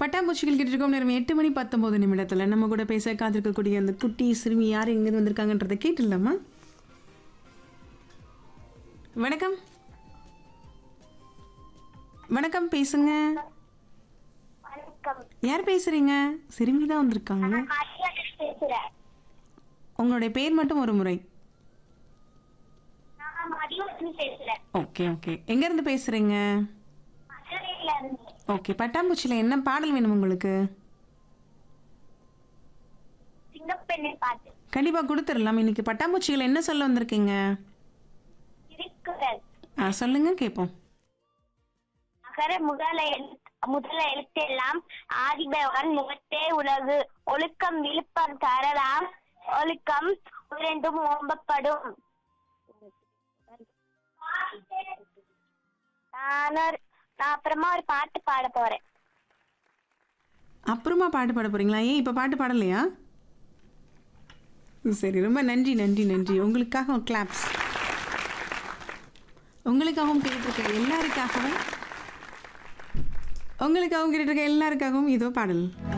பட்டாம்பூச்சிகள் கிட்டிருக்கோம் நேரம் எட்டு மணி பத்தொன்பது நிமிடத்துல நம்ம கூட பேச காத்திருக்கக்கூடிய அந்த குட்டி சிறுமி யார் எங்கேருந்து வந்திருக்காங்கன்றதை கேட்டுடலாமா வணக்கம் வணக்கம் பேசுங்க வணக்கம் யார் பேசுறீங்க சிறுமி தான் வந்திருக்காங்க நான் கார்த்திகா பேசுறேன் உங்களுடைய பேர் மட்டும் ஒரு முறை நான் மதியவசனி பேசுறேன் ஓகே ஓகே எங்கேருந்து பேசுறீங்க மதுரையில இருந்து ஓகே பட்டாம்பூச்சியில் என்ன பாடல் வேணும் உங்களுக்கு சிங்கப்பெண்ணை பார்த்து கண்டிப்பாக கொடுத்துடலாம் இன்னைக்கு பட்டாம்பூச்சிகள் என்ன சொல்ல வந்திருக்கீங்க திருக்குறள் ஆ சொல்லுங்க கேட்போம் அகர முதல எழுத்து முதல எழுத்தெல்லாம் ஆதிபவன் முகத்தே உலகு ஒழுக்கம் விழுப்பம் தரலாம் ஒழுக்கம் இரண்டும் ஓம்பப்படும் நான் ஒரு- நான் அப்புறமா ஒரு பாட்டு பாட போறேன் அப்புறமா பாட்டு பாட போறீங்களா ஏன் இப்போ பாட்டு பாடலையா சரி ரொம்ப நன்றி நன்றி நன்றி உங்களுக்காக கிளாப்ஸ் உங்களுக்காகவும் கேட்டிருக்க எல்லாருக்காகவும் உங்களுக்காகவும் கேட்டிருக்க எல்லாருக்காகவும் இதோ பாடல்